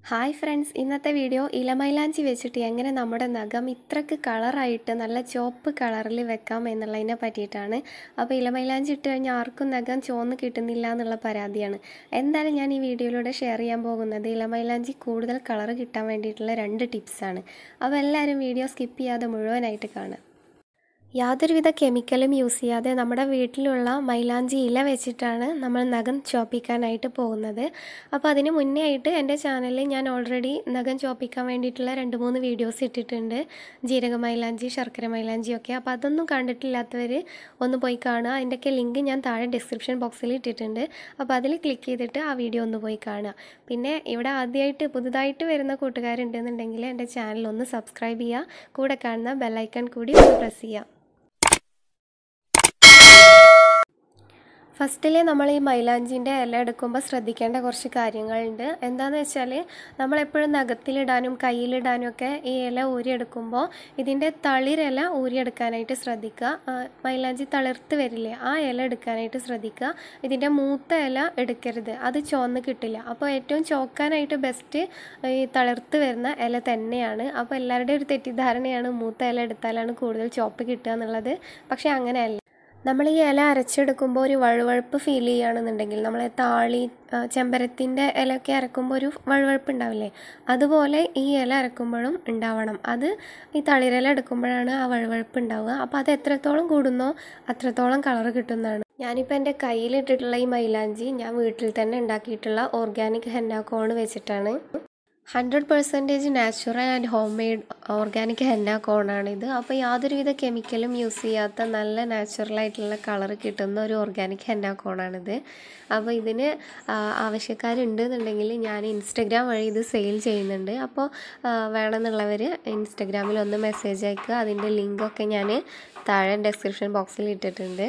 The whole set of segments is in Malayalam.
ഹായ് ഫ്രണ്ട്സ് ഇന്നത്തെ വീഡിയോ ഇലമൈലാഞ്ചി വെച്ചിട്ട് എങ്ങനെ നമ്മുടെ നഖം ഇത്രക്ക് കളറായിട്ട് നല്ല ചുവപ്പ് കളറിൽ വെക്കാം എന്നുള്ളതിനെ പറ്റിയിട്ടാണ് അപ്പോൾ ഇലമൈലാഞ്ചി ഇട്ട് കഴിഞ്ഞാൽ ആർക്കും നഖം ചുവന്ന് കിട്ടുന്നില്ല എന്നുള്ള പരാതിയാണ് എന്തായാലും ഞാൻ ഈ വീഡിയോയിലൂടെ ഷെയർ ചെയ്യാൻ പോകുന്നത് ഇലമൈലാഞ്ചി കൂടുതൽ കളർ കിട്ടാൻ വേണ്ടിയിട്ടുള്ള രണ്ട് ടിപ്സാണ് അപ്പോൾ എല്ലാവരും വീഡിയോ സ്കിപ്പ് ചെയ്യാതെ മുഴുവനായിട്ട് കാണുക യാതൊരുവിധ കെമിക്കലും യൂസ് ചെയ്യാതെ നമ്മുടെ വീട്ടിലുള്ള മൈലാഞ്ചി ഇല വെച്ചിട്ടാണ് നമ്മൾ നഖം ചോപ്പിക്കാനായിട്ട് പോകുന്നത് അപ്പോൾ അതിന് മുന്നേ ആയിട്ട് എൻ്റെ ചാനലിൽ ഞാൻ ഓൾറെഡി നഖം ചോപ്പിക്കാൻ വേണ്ടിയിട്ടുള്ള രണ്ട് മൂന്ന് വീഡിയോസ് ഇട്ടിട്ടുണ്ട് ജീരക മൈലാഞ്ചി ശർക്കര മൈലാഞ്ചി ഒക്കെ അപ്പോൾ അതൊന്നും കണ്ടിട്ടില്ലാത്തവർ ഒന്ന് പോയി കാണുക അതിൻ്റെയൊക്കെ ലിങ്ക് ഞാൻ താഴെ ഡിസ്ക്രിപ്ഷൻ ബോക്സിൽ ഇട്ടിട്ടുണ്ട് അപ്പോൾ അതിൽ ക്ലിക്ക് ചെയ്തിട്ട് ആ വീഡിയോ ഒന്ന് പോയി കാണുക പിന്നെ ഇവിടെ ആദ്യമായിട്ട് പുതുതായിട്ട് വരുന്ന കൂട്ടുകാരുണ്ടെന്നുണ്ടെങ്കിൽ എൻ്റെ ചാനൽ ഒന്ന് സബ്സ്ക്രൈബ് ചെയ്യുക കൂടെ കാണുന്ന ബെല്ലൈക്കൺ കൂടി ഒന്ന് പ്രസ് ചെയ്യുക ഫസ്റ്റിൽ നമ്മൾ ഈ മൈലാഞ്ചിൻ്റെ ഇല എടുക്കുമ്പോൾ ശ്രദ്ധിക്കേണ്ട കുറച്ച് കാര്യങ്ങളുണ്ട് എന്താണെന്ന് വെച്ചാൽ നമ്മളെപ്പോഴും നഖത്തിലിടാനും കയ്യിലിടാനും ഒക്കെ ഈ ഇല ഊരിയെടുക്കുമ്പോൾ ഇതിൻ്റെ തളിരില ഊരിയെടുക്കാനായിട്ട് ശ്രദ്ധിക്കുക മൈലാഞ്ചി തളിർത്ത് വരില്ലേ ആ ഇല എടുക്കാനായിട്ട് ശ്രദ്ധിക്കുക ഇതിൻ്റെ മൂത്ത ഇല എടുക്കരുത് അത് ചുവന്ന് കിട്ടില്ല അപ്പോൾ ഏറ്റവും ചോക്കാനായിട്ട് ബെസ്റ്റ് ഈ തളിർത്ത് വരുന്ന ഇല തന്നെയാണ് അപ്പോൾ എല്ലാവരുടെയും ഒരു തെറ്റിദ്ധാരണയാണ് മൂത്ത ഇല എടുത്താലാണ് കൂടുതൽ ചോപ്പ് കിട്ടുക എന്നുള്ളത് പക്ഷേ അങ്ങനെയല്ല നമ്മൾ ഈ ഇല അരച്ചെടുക്കുമ്പോൾ ഒരു വഴുവഴുപ്പ് ഫീൽ ചെയ്യുകയാണെന്നുണ്ടെങ്കിൽ നമ്മളെ താളി ചെമ്പരത്തിൻ്റെ ഇലയൊക്കെ അരക്കുമ്പോൾ ഒരു വഴുവഴുപ്പ് ഉണ്ടാവില്ലേ അതുപോലെ ഈ ഇല അരക്കുമ്പോഴും ഉണ്ടാവണം അത് ഈ തളിരില എടുക്കുമ്പോഴാണ് ആ വഴുവഴുപ്പ് ഉണ്ടാവുക അപ്പോൾ അത് എത്രത്തോളം കൂടുന്നോ അത്രത്തോളം കളർ കിട്ടുന്നതാണ് ഞാനിപ്പോൾ എൻ്റെ കയ്യിലിട്ടിട്ടുള്ള ഈ മൈലാഞ്ചി ഞാൻ വീട്ടിൽ തന്നെ ഉണ്ടാക്കിയിട്ടുള്ള ഓർഗാനിക് ഹെന്നാക്കോൺ വെച്ചിട്ടാണ് hundred percentage natural and home made organic henna കോണാണിത് അപ്പോൾ യാതൊരുവിധ കെമിക്കലും യൂസ് ചെയ്യാത്ത നല്ല നാച്ചുറലായിട്ടുള്ള കളർ കിട്ടുന്ന ഒരു ഓർഗാനിക് ഹെന്ന കോണാണിത് അപ്പോൾ ഇതിന് ആവശ്യക്കാരുണ്ട് എന്നുണ്ടെങ്കിൽ ഞാൻ ഇൻസ്റ്റഗ്രാം വഴി ഇത് സെയിൽ ചെയ്യുന്നുണ്ട് അപ്പോൾ വേണമെന്നുള്ളവർ ഇൻസ്റ്റഗ്രാമിൽ ഒന്ന് മെസ്സേജ് അയക്കുക അതിൻ്റെ ലിങ്കൊക്കെ ഞാൻ താഴെ ഡിസ്ക്രിപ്ഷൻ ബോക്സിൽ ഇട്ടിട്ടുണ്ട്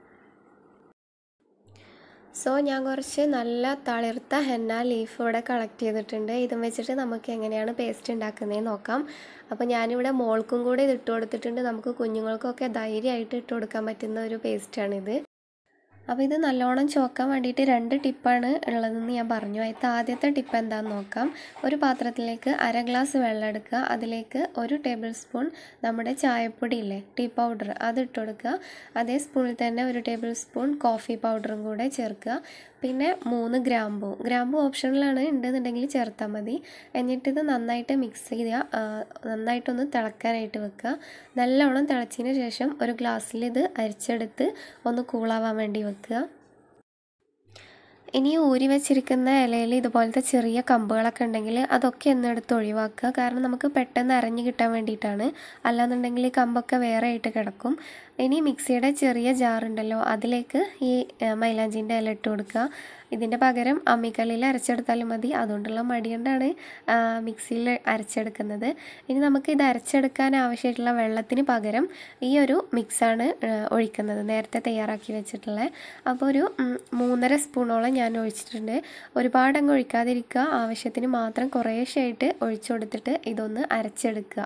സോ ഞാൻ കുറച്ച് നല്ല തളിർത്ത ഹെന്ന ലീഫ് ഇവിടെ കളക്ട് ചെയ്തിട്ടുണ്ട് ഇതും വെച്ചിട്ട് നമുക്ക് എങ്ങനെയാണ് പേസ്റ്റ് ഉണ്ടാക്കുന്നതെന്ന് നോക്കാം അപ്പോൾ ഞാനിവിടെ മോൾക്കും കൂടെ ഇത് ഇട്ട് കൊടുത്തിട്ടുണ്ട് നമുക്ക് കുഞ്ഞുങ്ങൾക്കൊക്കെ ധൈര്യമായിട്ട് ഇട്ട് കൊടുക്കാൻ പറ്റുന്ന ഒരു പേസ്റ്റാണിത് അപ്പോൾ ഇത് നല്ലോണം ചോക്കാൻ വേണ്ടിയിട്ട് രണ്ട് ടിപ്പാണ് ഉള്ളതെന്ന് ഞാൻ പറഞ്ഞു അതിൽ ആദ്യത്തെ ടിപ്പ് എന്താണെന്ന് നോക്കാം ഒരു പാത്രത്തിലേക്ക് അര ഗ്ലാസ് വെള്ളം എടുക്കുക അതിലേക്ക് ഒരു ടേബിൾ സ്പൂൺ നമ്മുടെ ചായപ്പൊടി ഇല്ലേ ടീ പൗഡർ അത് ഇട്ട് കൊടുക്കുക അതേ സ്പൂണിൽ തന്നെ ഒരു ടേബിൾ സ്പൂൺ കോഫി പൗഡറും കൂടെ ചേർക്കുക പിന്നെ മൂന്ന് ഗ്രാമ്പൂ ഗ്രാമ്പൂ ഓപ്ഷനിലാണ് ഉണ്ടെന്നുണ്ടെങ്കിൽ ചേർത്താൽ മതി എന്നിട്ടിത് നന്നായിട്ട് മിക്സ് ചെയ്യുക നന്നായിട്ടൊന്ന് തിളക്കാനായിട്ട് വെക്കുക നല്ലവണ്ണം തിളച്ചതിന് ശേഷം ഒരു ഗ്ലാസ്സിൽ ഇത് അരിച്ചെടുത്ത് ഒന്ന് കൂളാവാൻ വേണ്ടി വെക്കുക ഇനി ഊരി വെച്ചിരിക്കുന്ന ഇലയിൽ ഇതുപോലത്തെ ചെറിയ കമ്പുകളൊക്കെ ഉണ്ടെങ്കിൽ അതൊക്കെ ഒന്ന് എടുത്ത് ഒഴിവാക്കുക കാരണം നമുക്ക് പെട്ടെന്ന് അരഞ്ഞു കിട്ടാൻ വേണ്ടിയിട്ടാണ് അല്ലാന്നുണ്ടെങ്കിൽ ഈ കമ്പൊക്കെ വേറെ ആയിട്ട് കിടക്കും ഇനി മിക്സിയുടെ ചെറിയ ജാറുണ്ടല്ലോ അതിലേക്ക് ഈ മൈലാഞ്ചിൻ്റെ ഇല ഇട്ട് കൊടുക്കുക ഇതിൻ്റെ പകരം അമ്മിക്കല്ലിൽ അരച്ചെടുത്താലും മതി അതുകൊണ്ടുള്ള മടി കൊണ്ടാണ് മിക്സിയിൽ അരച്ചെടുക്കുന്നത് ഇനി നമുക്ക് ഇത് അരച്ചെടുക്കാൻ ആവശ്യമായിട്ടുള്ള വെള്ളത്തിന് പകരം ഈ ഒരു മിക്സാണ് ഒഴിക്കുന്നത് നേരത്തെ തയ്യാറാക്കി വെച്ചിട്ടുള്ള അപ്പോൾ ഒരു മൂന്നര സ്പൂണോളം ഞാൻ ഒഴിച്ചിട്ടുണ്ട് ഒരുപാട് അങ്ങ് ഒഴിക്കാതിരിക്കുക ആവശ്യത്തിന് മാത്രം കുറേശ്ശായിട്ട് ഒഴിച്ചു കൊടുത്തിട്ട് ഇതൊന്ന് അരച്ചെടുക്കുക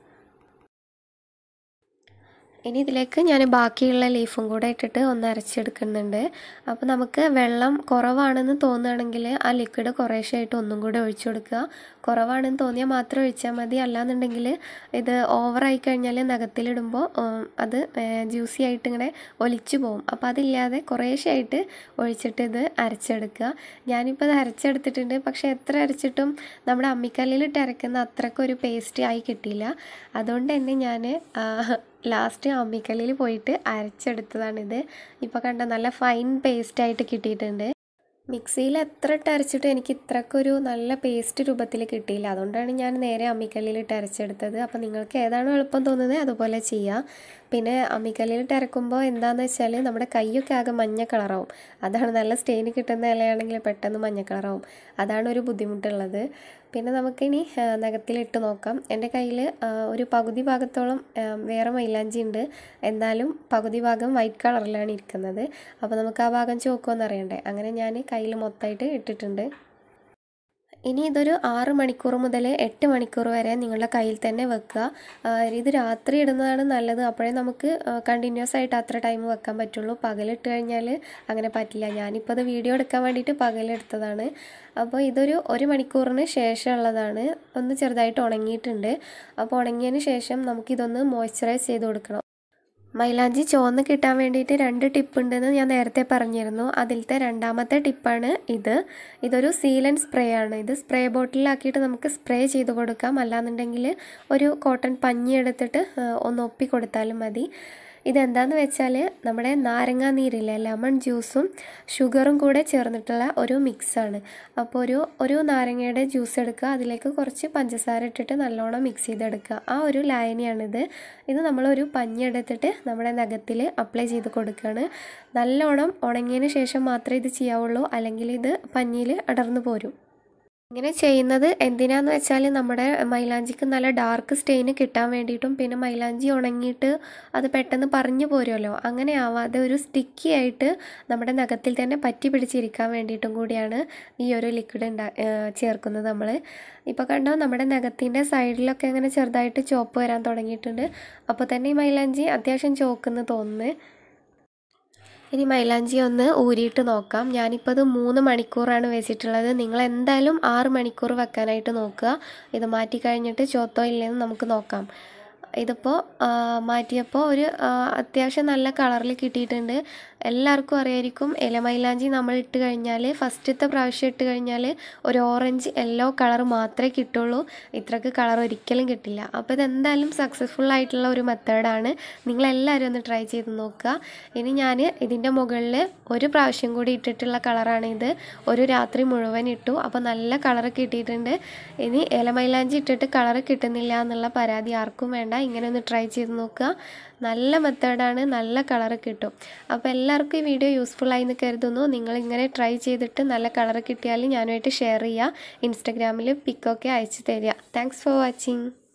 ഇനി ഇതിലേക്ക് ഞാൻ ബാക്കിയുള്ള ലീഫും കൂടെ ഇട്ടിട്ട് ഒന്ന് അരച്ചെടുക്കുന്നുണ്ട് അപ്പോൾ നമുക്ക് വെള്ളം കുറവാണെന്ന് തോന്നുകയാണെങ്കിൽ ആ ലിക്വിഡ് കുറേശ്ശായിട്ട് ഒന്നും കൂടെ ഒഴിച്ചു കൊടുക്കുക കുറവാണെന്ന് തോന്നിയാൽ മാത്രം ഒഴിച്ചാൽ മതി അല്ലാന്നുണ്ടെങ്കിൽ ഇത് ഓവറായി കഴിഞ്ഞാൽ നഖത്തിലിടുമ്പോൾ അത് ജ്യൂസി ആയിട്ട് ഇങ്ങനെ ഒലിച്ചു പോകും അപ്പോൾ അതില്ലാതെ കുറേശ്ശായിട്ട് ഒഴിച്ചിട്ട് ഇത് അരച്ചെടുക്കുക ഞാനിപ്പോൾ ഇത് അരച്ചെടുത്തിട്ടുണ്ട് പക്ഷേ എത്ര അരച്ചിട്ടും നമ്മുടെ അമ്മിക്കല്ലിലിട്ട് അരക്കുന്ന അത്രക്കൊരു പേസ്റ്റ് ആയി കിട്ടിയില്ല അതുകൊണ്ട് തന്നെ ഞാൻ ലാസ്റ്റ് അമ്മിക്കല്ലിൽ പോയിട്ട് അരച്ചെടുത്തതാണിത് ഇപ്പോൾ കണ്ട നല്ല ഫൈൻ പേസ്റ്റായിട്ട് കിട്ടിയിട്ടുണ്ട് മിക്സിയിൽ എത്ര ഇട്ട് അരച്ചിട്ട് എനിക്ക് ഇത്രക്കൊരു നല്ല പേസ്റ്റ് രൂപത്തിൽ കിട്ടിയില്ല അതുകൊണ്ടാണ് ഞാൻ നേരെ അമ്മിക്കല്ലിലിട്ട് അരച്ചെടുത്തത് അപ്പോൾ നിങ്ങൾക്ക് ഏതാണോ എളുപ്പം തോന്നുന്നത് അതുപോലെ ചെയ്യാം പിന്നെ അമ്മിക്കല്ലിലിട്ട് അരക്കുമ്പോൾ എന്താണെന്ന് വെച്ചാൽ നമ്മുടെ കൈയൊക്കെ ആകെ മഞ്ഞ കളറാവും അതാണ് നല്ല സ്റ്റെയിൻ കിട്ടുന്ന ഇലയാണെങ്കിൽ പെട്ടെന്ന് മഞ്ഞ കളറാവും അതാണ് ഒരു ബുദ്ധിമുട്ടുള്ളത് പിന്നെ നമുക്കിനി നഖത്തിലിട്ട് നോക്കാം എൻ്റെ കയ്യിൽ ഒരു പകുതി ഭാഗത്തോളം വേറെ മൈലാഞ്ചി ഉണ്ട് എന്നാലും പകുതി ഭാഗം വൈറ്റ് കളറിലാണ് ഇരിക്കുന്നത് അപ്പോൾ നമുക്ക് ആ ഭാഗം ചോക്കുമെന്ന് അറിയണ്ടേ അങ്ങനെ ഞാൻ കയ്യിൽ മൊത്തമായിട്ട് ഇട്ടിട്ടുണ്ട് ഇനി ഇതൊരു ആറ് മണിക്കൂർ മുതൽ എട്ട് മണിക്കൂർ വരെ നിങ്ങളുടെ കയ്യിൽ തന്നെ വെക്കുക ആ, ഇത് രാത്രി ഇടുന്നതാണ് നല്ലത് അപ്പോഴേ നമുക്ക് കണ്ടിന്യൂസ് ആയിട്ട് അത്ര ടൈം വെക്കാൻ പറ്റുള്ളൂ പകലിട്ട് കഴിഞ്ഞാൽ അങ്ങനെ പറ്റില്ല ഞാനിപ്പോൾ അത് വീഡിയോ എടുക്കാൻ വേണ്ടിയിട്ട് പകലെടുത്തതാണ് അപ്പോൾ ഇതൊരു ഒരു മണിക്കൂറിന് ശേഷമുള്ളതാണ് ഒന്ന് ചെറുതായിട്ട് ഉണങ്ങിയിട്ടുണ്ട് അപ്പോൾ ഉണങ്ങിയതിന് ശേഷം നമുക്കിതൊന്ന് മോയ്സ്ചറൈസ് ചെയ്ത് കൊടുക്കണം മൈലാഞ്ചി ചുവന്ന് കിട്ടാൻ വേണ്ടിയിട്ട് രണ്ട് ടിപ്പ് ഉണ്ടെന്ന് ഞാൻ നേരത്തെ പറഞ്ഞിരുന്നു അതിലത്തെ രണ്ടാമത്തെ ടിപ്പാണ് ഇത് ഇതൊരു സീലൻ സ്പ്രേ ആണ് ഇത് സ്പ്രേ ബോട്ടിലാക്കിയിട്ട് നമുക്ക് സ്പ്രേ ചെയ്ത് കൊടുക്കാം അല്ലാന്നുണ്ടെങ്കിൽ ഒരു കോട്ടൺ പഞ്ഞി എടുത്തിട്ട് ആ, ഒന്ന് ഒപ്പി കൊടുത്താലും മതി ഇതെന്താന്ന് വെച്ചാൽ നമ്മുടെ നാരങ്ങാ നീരില്ലേ ലെമൺ ജ്യൂസും ഷുഗറും കൂടെ ചേർന്നിട്ടുള്ള ഒരു മിക്സാണ് അപ്പോൾ ഒരു ഒരു നാരങ്ങയുടെ ജ്യൂസ് എടുക്കുക അതിലേക്ക് കുറച്ച് പഞ്ചസാര ഇട്ടിട്ട് നല്ലോണം മിക്സ് ചെയ്തെടുക്കുക ആ ഒരു ലായനിയാണിത് ഇത് നമ്മളൊരു പഞ്ഞി എടുത്തിട്ട് നമ്മുടെ നഖത്തിൽ അപ്ലൈ ചെയ്ത് കൊടുക്കുകയാണ് നല്ലോണം ഉണങ്ങിയതിന് ശേഷം മാത്രമേ ഇത് ചെയ്യാവുള്ളൂ അല്ലെങ്കിൽ ഇത് പഞ്ഞിയിൽ അടർന്നു പോരും ഇങ്ങനെ ചെയ്യുന്നത് എന്തിനാന്ന് വെച്ചാൽ നമ്മുടെ മൈലാഞ്ചിക്ക് നല്ല ഡാർക്ക് സ്റ്റെയിന് കിട്ടാൻ വേണ്ടിയിട്ടും പിന്നെ മൈലാഞ്ചി ഉണങ്ങിയിട്ട് അത് പെട്ടെന്ന് പറഞ്ഞു പോരുമല്ലോ അങ്ങനെ ആവാതെ ഒരു സ്റ്റിക്കി ആയിട്ട് നമ്മുടെ നഖത്തിൽ തന്നെ പറ്റി പിടിച്ചിരിക്കാൻ വേണ്ടിയിട്ടും കൂടിയാണ് ഈ ഒരു ലിക്വിഡ് ഉണ്ടാ ഏഹ് ചേർക്കുന്നത് നമ്മൾ ഇപ്പോൾ കണ്ടോ നമ്മുടെ നഖത്തിൻ്റെ സൈഡിലൊക്കെ അങ്ങനെ ചെറുതായിട്ട് ചോപ്പ് വരാൻ തുടങ്ങിയിട്ടുണ്ട് അപ്പോൾ തന്നെ ഈ മൈലാഞ്ചി അത്യാവശ്യം ചോക്കെന്ന് തോന്നുന്നു ഇനി മൈലാഞ്ചി ഒന്ന് ഊരിയിട്ട് നോക്കാം ഞാനിപ്പോൾ ഇത് മൂന്ന് മണിക്കൂറാണ് വെച്ചിട്ടുള്ളത് നിങ്ങൾ എന്തായാലും ആറ് മണിക്കൂർ വെക്കാനായിട്ട് നോക്കുക ഇത് മാറ്റി കഴിഞ്ഞിട്ട് ചോത്തോ ഇല്ലെന്ന് നമുക്ക് നോക്കാം ഇതിപ്പോൾ മാറ്റിയപ്പോൾ ഒരു ആ, അത്യാവശ്യം നല്ല കളറിൽ കിട്ടിയിട്ടുണ്ട് എല്ലാവർക്കും അറിയായിരിക്കും ഇലമൈലാഞ്ചി നമ്മൾ ഇട്ട് കഴിഞ്ഞാൽ ഫസ്റ്റത്തെ പ്രാവശ്യം ഇട്ട് കഴിഞ്ഞാൽ ഒരു ഓറഞ്ച് യെല്ലോ കളർ മാത്രമേ കിട്ടുള്ളൂ ഇത്രക്ക് കളർ ഒരിക്കലും കിട്ടില്ല അപ്പോൾ ഇതെന്തായാലും സക്സസ്ഫുൾ ആയിട്ടുള്ള ഒരു മെത്തേഡാണ് നിങ്ങളെല്ലാവരും ഒന്ന് ട്രൈ ചെയ്ത് നോക്കുക ഇനി ഞാൻ ഇതിൻ്റെ മുകളിൽ ഒരു പ്രാവശ്യം കൂടി ഇട്ടിട്ടുള്ള കളറാണ് ഇത് ഒരു രാത്രി മുഴുവൻ ഇട്ടു അപ്പോൾ നല്ല കളർ കിട്ടിയിട്ടുണ്ട് ഇനി ഇലമൈലാഞ്ചി ഇട്ടിട്ട് കളർ കിട്ടുന്നില്ല എന്നുള്ള പരാതി ആർക്കും വേണ്ട ഇങ്ങനെ ഒന്ന് ട്രൈ ചെയ്ത് നോക്കുക നല്ല മെത്തേഡാണ് നല്ല കളർ കിട്ടും അപ്പോൾ എല്ലാവർക്കും ഈ വീഡിയോ യൂസ്ഫുൾ ആയി എന്ന് കരുതുന്നു നിങ്ങൾ ഇങ്ങനെ ട്രൈ ചെയ്തിട്ട് നല്ല കളർ കിട്ടിയാൽ ഞാനുമായിട്ട് ഷെയർ ചെയ്യുക ഇൻസ്റ്റഗ്രാമിൽ പിക്കൊക്കെ അയച്ചു തരിക താങ്ക്സ് ഫോർ വാച്ചിങ്